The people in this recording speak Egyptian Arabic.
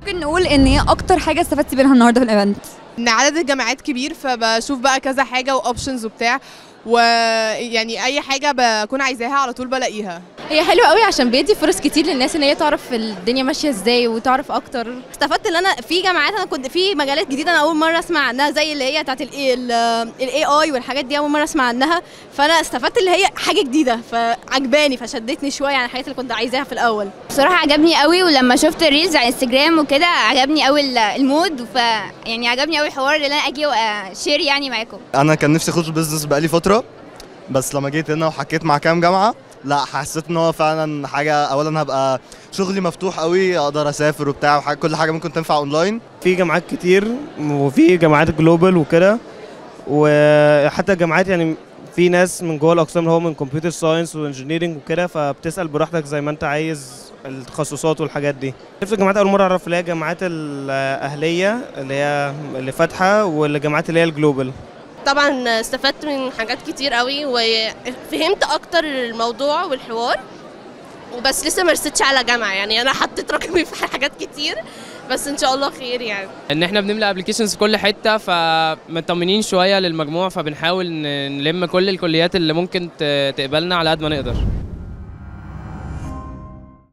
ممكن نقول ان ايه اكتر حاجه استفدتي منها النهارده في الايفنت ان عدد الجامعات كبير فبشوف بقى كذا حاجه واوبشنز وبتاع ويعني اي حاجه بكون عايزاها على طول بلاقيها هي حلوه قوي عشان بيدي فرص كتير للناس ان هي تعرف الدنيا ماشيه ازاي وتعرف اكتر استفدت ان انا في جامعات انا كنت في مجالات جديده انا اول مره اسمع عنها زي اللي هي بتاعت الاي اي والحاجات دي اول مره اسمع عنها فانا استفدت اللي هي حاجه جديده فعجباني فشدتني شويه عن الحاجات اللي كنت عايزاها في الاول بصراحة عجبني قوي ولما شفت الريلز على انستجرام وكده عجبني قوي ال- المود ف يعني عجبني قوي الحوار اللي انا اجي واشير يعني معاكم انا كان نفسي اخش بزنس بقالي فتره بس لما جيت هنا وحكيت مع كام جامعه لا حسيت ان هو فعلا حاجه اولا هبقى شغلي مفتوح قوي اقدر اسافر وبتاع وحاجة كل حاجه ممكن تنفع اونلاين في جامعات كتير وفي جامعات جلوبال وكده وحتى جامعات يعني في ناس من جوه الاقسام اللي هو من كمبيوتر ساينس وانجينيرنج وكده فبتسال براحتك زي ما انت عايز التخصصات والحاجات دي نفس الجامعات اول مره اعرف اللي هي الجامعات الاهليه اللي هي اللي فاتحه والجامعات اللي هي الجلوبال طبعا استفدت من حاجات كتير قوي وفهمت اكتر الموضوع والحوار وبس لسه ما رستش على جامعه يعني انا حطيت رقمي في حاجات كتير بس ان شاء الله خير يعني ان احنا بنملى ابلكيشنز في كل حته فمطمنين شويه للمجموع فبنحاول ن- نلم كل الكليات اللي ممكن ت- تقبلنا على قد ما نقدر